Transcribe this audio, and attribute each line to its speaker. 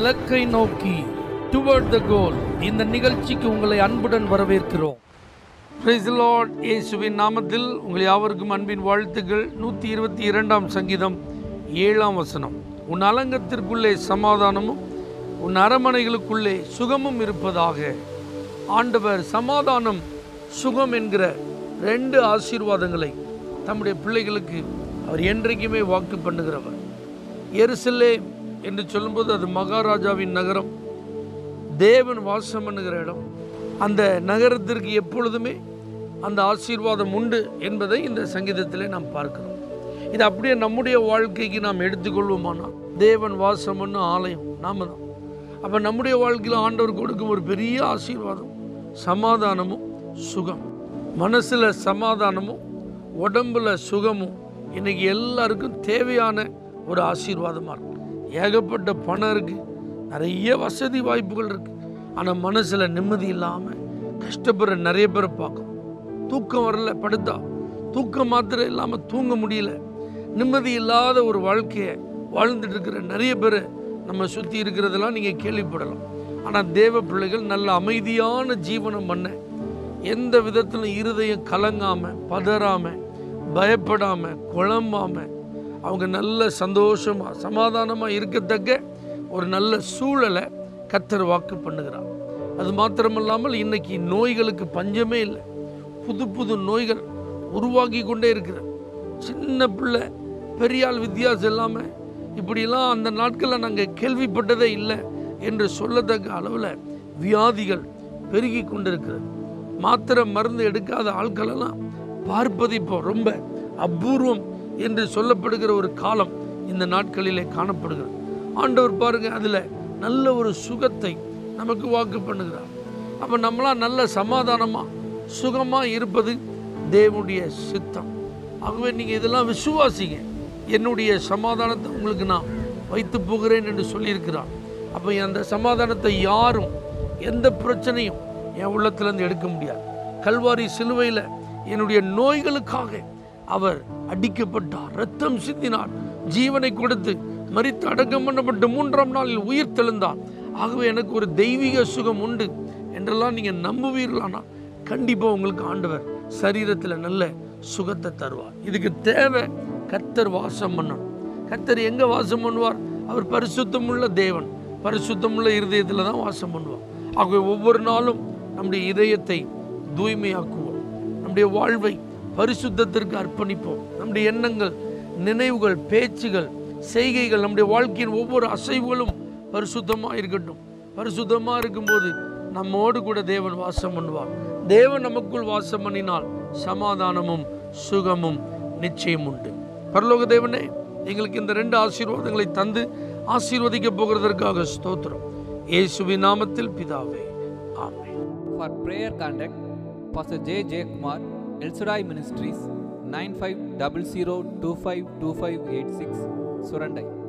Speaker 1: இலக்கை நோக்கி டுவர்ட் த கோல் இந்த நிகழ்ச்சிக்கு உங்களை அன்புடன் வரவேற்கிறோம் Praise the Lord இயேசுவின் நாமத்தில் உங்கள் யாவருக்கும் அன்பின் வாழ்த்துக்கள் நூற்றி இருபத்தி இரண்டாம் சங்கீதம் ஏழாம் வசனம் உன் அலங்கத்திற்குள்ளே சமாதானமும் உன் அரமனைகளுக்குள்ளே சுகமும் இருப்பதாக ஆண்டவர் சமாதானம் சுகம் என்கிற ரெண்டு ஆசீர்வாதங்களை தம்முடைய பிள்ளைகளுக்கு அவர் என்றைக்குமே வாக்கு பண்ணுகிறவர் எருசலே என்று சொல்லும்போது அது மகாராஜாவின் நகரம் தேவன் வாசம் பண்ணுகிற இடம் அந்த நகரத்திற்கு எப்பொழுதுமே அந்த ஆசீர்வாதம் உண்டு என்பதை இந்த சங்கீதத்திலே நாம் பார்க்கிறோம் இது அப்படியே நம்முடைய வாழ்க்கைக்கு நாம் எடுத்துக்கொள்வோமானால் தேவன் வாசம் பண்ண ஆலயம் நாம தான் அப்போ நம்முடைய வாழ்க்கையில் ஆண்டவர் கொடுக்கும் ஒரு பெரிய ஆசீர்வாதம் சமாதானமும் சுகம் மனசில் சமாதானமும் உடம்புல சுகமும் இன்னைக்கு எல்லாருக்கும் தேவையான ஒரு ஆசீர்வாதமாக இருக்கு ஏகப்பட்ட பணம் இருக்குது நிறைய வசதி வாய்ப்புகள் இருக்குது ஆனால் மனசில் நிம்மதி இல்லாமல் கஷ்டப்படுற நிறைய பேரை பார்க்கும் தூக்கம் வரல படுத்தா தூக்கம் மாத்திரம் இல்லாமல் தூங்க முடியல நிம்மதி இல்லாத ஒரு வாழ்க்கையை வாழ்ந்துட்டு இருக்கிற நிறைய பேர் நம்ம சுற்றி இருக்கிறதெல்லாம் நீங்கள் கேள்விப்படலாம் ஆனால் தேவ பிள்ளைகள் நல்ல அமைதியான ஜீவனம் பண்ண எந்த விதத்திலும் இருதயம் கலங்காமல் பதறாமல் பயப்படாமல் குழம்பாமல் அவங்க நல்ல சந்தோஷமாக சமாதானமாக இருக்கத்தக்க ஒரு நல்ல சூழலை கத்தர் வாக்கு பண்ணுகிறார் அது மாத்திரமல்லாமல் இன்னைக்கு நோய்களுக்கு பஞ்சமே இல்லை புது புது நோய்கள் உருவாகி கொண்டே இருக்குது சின்ன பிள்ளை பெரியாள் வித்தியாசம் இல்லாமல் இப்படிலாம் அந்த நாட்களில் நாங்கள் கேள்விப்பட்டதே இல்லை என்று சொல்லத்தக்க அளவில் வியாதிகள் பெருகி கொண்டிருக்கிறது மாத்திரை மருந்து எடுக்காத ஆட்களெல்லாம் பார்ப்பது இப்போ ரொம்ப அபூர்வம் என்று சொல்லப்படுகிற ஒரு காலம் இந்த நாட்களிலே காணப்படுகிறது ஆண்டவர் பாருங்க அதில் நல்ல ஒரு சுகத்தை நமக்கு வாக்கு பண்ணுகிறார் அப்போ நம்மளாம் நல்ல சமாதானமாக சுகமாக இருப்பது தேவனுடைய சித்தம் ஆகவே நீங்கள் இதெல்லாம் விசுவாசிங்க என்னுடைய சமாதானத்தை உங்களுக்கு நான் வைத்து போகிறேன் என்று சொல்லியிருக்கிறார் அப்போ அந்த சமாதானத்தை யாரும் எந்த பிரச்சனையும் என் உள்ளத்திலேருந்து எடுக்க முடியாது கல்வாரி சிலுவையில் என்னுடைய நோய்களுக்காக அவர் அடிக்கப்பட்டார் ரத்தம் சிந்தினார் ஜீவனை கொடுத்து மரித்து அடக்கம் பண்ணப்பட்டு மூன்றாம் நாளில் உயிர் தெழுந்தார் ஆகவே எனக்கு ஒரு தெய்வீக சுகம் உண்டு என்றெல்லாம் நீங்கள் நம்புவீர்களானா கண்டிப்பாக உங்களுக்கு ஆண்டவர் சரீரத்தில் நல்ல சுகத்தை தருவார் இதுக்கு தேவை கத்தர் வாசம் பண்ணணும் கத்தர் எங்கே வாசம் பண்ணுவார் அவர் பரிசுத்தமுள்ள தேவன் பரிசுத்தமுள்ள இருதயத்தில் தான் வாசம் பண்ணுவார் ஆகவே ஒவ்வொரு நாளும் நம்முடைய இதயத்தை தூய்மையாக்குவோம் நம்முடைய வாழ்வை பரிசுத்தத்திற்கு அர்ப்பணிப்போம் நம்முடைய எண்ணங்கள் நினைவுகள் பேச்சுகள் செய்கைகள் நம்முடைய வாழ்க்கையின் ஒவ்வொரு அசைவுகளும் பரிசுத்தமாக இருக்கட்டும் பரிசுத்தமாக இருக்கும்போது நம்மோடு கூட தேவன் வாசம் பண்ணுவார் தேவன் நமக்குள் வாசம் பண்ணினால் சமாதானமும் சுகமும் நிச்சயம் உண்டு பரலோக தேவனே எங்களுக்கு இந்த ரெண்டு ஆசீர்வாதங்களை தந்து ஆசீர்வதிக்க போகிறதற்காக ஸ்தோத்திரம் இயேசுவின் நாமத்தில் பிதாவே ஆமென்
Speaker 2: For prayer contact, Pastor J. J. Kumar, El Shaddai Ministries, 9500252586, Surandai.